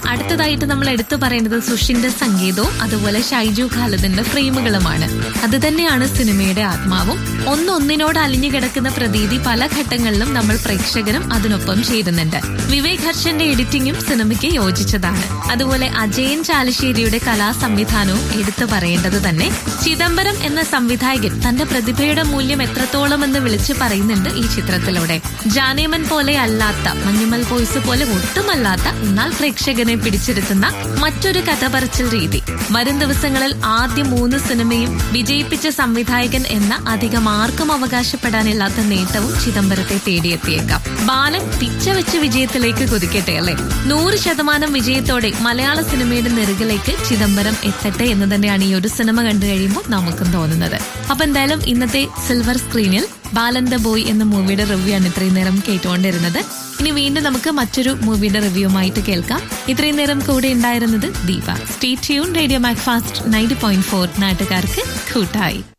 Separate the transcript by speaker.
Speaker 1: അടുത്തതായിട്ട് നമ്മൾ എടുത്തു പറയുന്നത് സുഷിന്റെ സംഗീതവും അതുപോലെ ഷൈജു ഖാലിദിന്റെ ഫ്രെയിമുകളുമാണ് അത് തന്നെയാണ് സിനിമയുടെ ആത്മാവും ഒന്നൊന്നിനോട് അലിഞ്ഞു കിടക്കുന്ന പ്രതീതി പല ഘട്ടങ്ങളിലും നമ്മൾ പ്രേക്ഷകരും അതിനൊപ്പം ചേരുന്നുണ്ട് വിവേക് ഹർഷന്റെ എഡിറ്റിംഗും സിനിമയ്ക്ക് യോജിച്ചതാണ് അതുപോലെ അജയൻ ചാലശ്ശേരിയുടെ കലാ സംവിധാനവും എടുത്തു പറയേണ്ടത് തന്നെ ചിദംബരം എന്ന സംവിധായകൻ തന്റെ പ്രതിഭയുടെ മൂല്യം എത്രത്തോളം എന്ന് വിളിച്ചു പറയുന്നുണ്ട് ഈ ചിത്രത്തിലൂടെ ജാനേമൻ പോലെ അല്ലാത്ത മഞ്ഞുമൽ ബോയ്സ് പോലെ ഒട്ടുമല്ലാത്ത എന്നാൽ പ്രേക്ഷകനെ പിടിച്ചിരുത്തുന്ന മറ്റൊരു കഥ പറച്ചിൽ രീതി വരും ദിവസങ്ങളിൽ ആദ്യ മൂന്ന് സിനിമയും വിജയിപ്പിച്ച സംവിധായകൻ എന്ന അധികം ആർക്കും അവകാശപ്പെടാനില്ലാത്ത നേട്ടവും ചിദംബരത്തെ തേടിയെത്തിയേക്കാം ബാലൻ പിച്ച വെച്ച് വിജയത്തിലേക്ക് കുതിക്കട്ടെ അല്ലെ നൂറ് ശതമാനം വിജയത്തോടെ മലയാള സിനിമയുടെ നെറുകിലേക്ക് ചിദംബരം എത്തട്ടെ എന്ന് തന്നെയാണ് ഈ ഒരു സിനിമ കണ്ടു കഴിയുമ്പോൾ നമുക്കും തോന്നുന്നത് അപ്പൊ എന്തായാലും ഇന്നത്തെ സിൽവർ സ്ക്രീനിൽ ബാലൻ ദ ബോയ് എന്ന മൂവിയുടെ റിവ്യൂ ആണ് ഇത്രയും നേരം കേട്ടുകൊണ്ടിരുന്നത് ഇനി വീണ്ടും നമുക്ക് മറ്റൊരു മൂവിയുടെ റിവ്യൂമായിട്ട് കേൾക്കാം ഇത്രയും നേരം കൂടെ ഉണ്ടായിരുന്നത് Deepa stay tune radio Mac Fast ninety point four നാട്ടുകാർക്ക് കൂട്ടായി